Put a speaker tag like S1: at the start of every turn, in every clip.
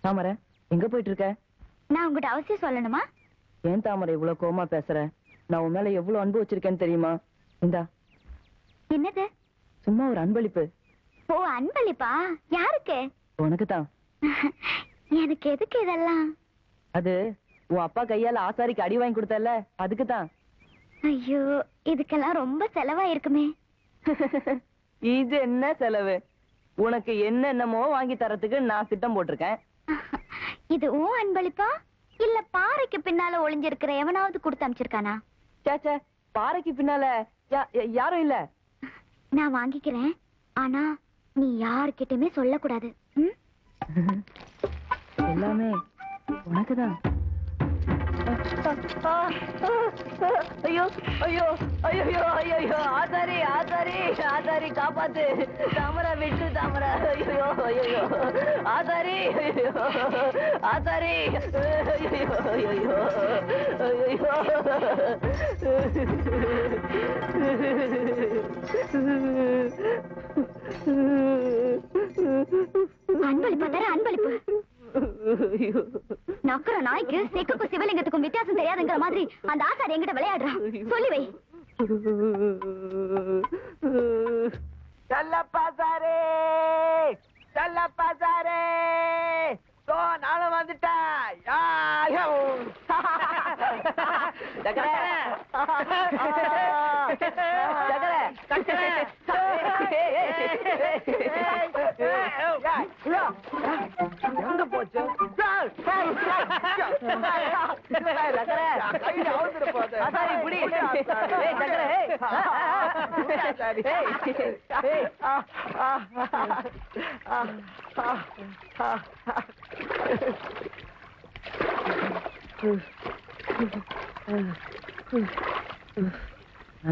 S1: தாமரை எங்க போயிட்டு இருக்க
S2: நான் உங்ககிட்ட அவசியம் சொல்லணுமா
S1: ஏன் தாமரை இவ்வளவு கோவமா பேசுற நான் உன் மேல எவ்வளவு அன்பு வச்சிருக்கேன்னு தெரியுமா இந்தா
S2: என்னது
S1: சும்மா ஒரு அன்பளிப்பு
S2: ஓ அன்பளிப்பா யாருக்கு
S1: உனக்கு தான்
S2: எனக்கு எதுக்கு இதெல்லாம்
S1: அது உன் அப்பா கையால ஆசாரிக்கு அடி வாங்கி கொடுத்தல அதுக்கு தான்
S2: ஐயோ இதுக்கெல்லாம் ரொம்ப செலவா இருக்குமே
S1: இது என்ன செலவு உனக்கு என்னென்னமோ வாங்கி தரத்துக்கு நான் திட்டம் போட்டிருக்கேன்
S2: இது ஓ அன்பளிப்பா இல்ல பாறைக்கு பின்னால ஒளிஞ்சிருக்கிற எவனாவது கொடுத்து அமிச்சிருக்கானா
S1: சேச்சே பாறைக்கு பின்னால யா- யா- யாரும் இல்ல
S2: நான் வாங்கிக்கிறேன் ஆனா நீ யார்கிட்டயுமே சொல்லக்கூடாது ம்?
S1: எல்லாமே உனக்குதான் ஐயோ ஐயோ ஐயோ ஐயோ ஆசாரி ஆசாரி ஆசாரி காப்பாத்து தாமரா விட்டு தாமரா ஐயோ ஐயோ ஆசாரி ஐயோ ஆசாரி ஐயோ ஐயோ
S2: அன்பளிப்பா தர அன்பளிப்பு
S1: ஐயோ
S2: நக்கற நாய்க்கு செக்குக்கும் சிவலிங்கத்துக்கும் வித்தியாசம் தெரியாதுங்கிற மாதிரி அந்த ஆசாரி என்கிட்ட விளையாடுறான் சொல்லி வை
S3: செல்லப்பா சாரே செல்லப்பா சாரே சோ நானும் வந்துட்டேன் யா, யோ.
S1: சக்கரை. சக்கரை.
S3: சக்கரை. யா, எங்க போச்சு
S1: சக்கரை.
S3: கையில அவுந்துட்டு போகுது.
S1: ஆசாரி, புடி. ஏய், சக்கரை, ஏய்.
S3: ஆசாரி.
S1: ஏய், ஏய்.
S3: ஆ, ஆ, ஆ, ஆ, ஆ, ஆ.
S1: ஆ?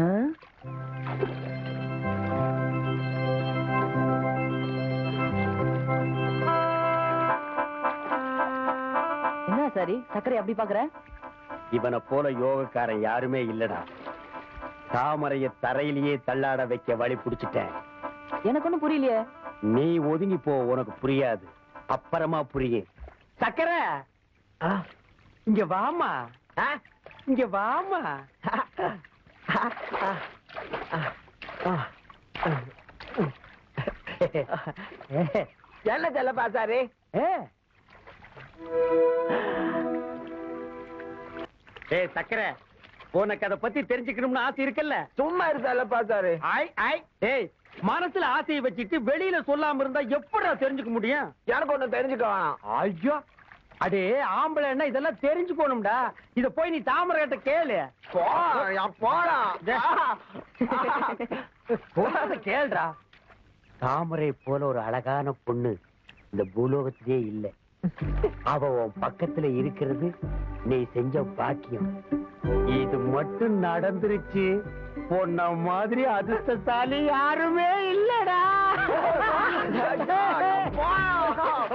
S1: என்ன சாரி சக்கரை அப்படி பாக்குற
S4: இவனை போல யோகக்காரன் யாருமே இல்லடா தாமரைய தரையிலேயே தள்ளாட வைக்க வழி புடிச்சிட்டேன்
S1: எனக்கு ஒண்ணும் புரியலையே
S4: நீ ஒதுங்கி போ உனக்கு புரியாது அப்புறமா புரியும் சக்கரை ஆ, இங்க வாமா
S3: ஆ,
S4: இங்க வாமா
S3: என்ன செல்லப்பா சாரே
S4: ஏய் சக்கரை உனக்கு அதை பத்தி தெரிஞ்சுக்கணும்னு ஆசை இருக்குல்ல
S3: சும்மா இரு செல்லப்பா சாரே
S4: ஐ ஐ ஏய் மனசுல ஆசையை வச்சுட்டு வெளியில சொல்லாம இருந்தா எப்படிடா தெரிஞ்சுக்க முடியும்
S3: எனக்கு ஒண்ணு தெரிஞ்சுக்க வேணாம்
S4: ஐயோ அடே ஆம்பளைன்னா இதெல்லாம் தெரிஞ்சுக்கணும்டா இத போய் நீ தாமரை கிட்ட கேளு
S3: போடா போடா
S4: போடாத கேளுடா தாமரை போல ஒரு அழகான பொண்ணு இந்த பூலோகத்திலே இல்ல அவ உன் பக்கத்துல இருக்கிறது நீ செஞ்ச பாக்கியம் இது மட்டும் நடந்துருச்சு பொண்ண மாதிரி அதிர்ஷ்டசாலி யாருமே இல்லடா
S3: போடா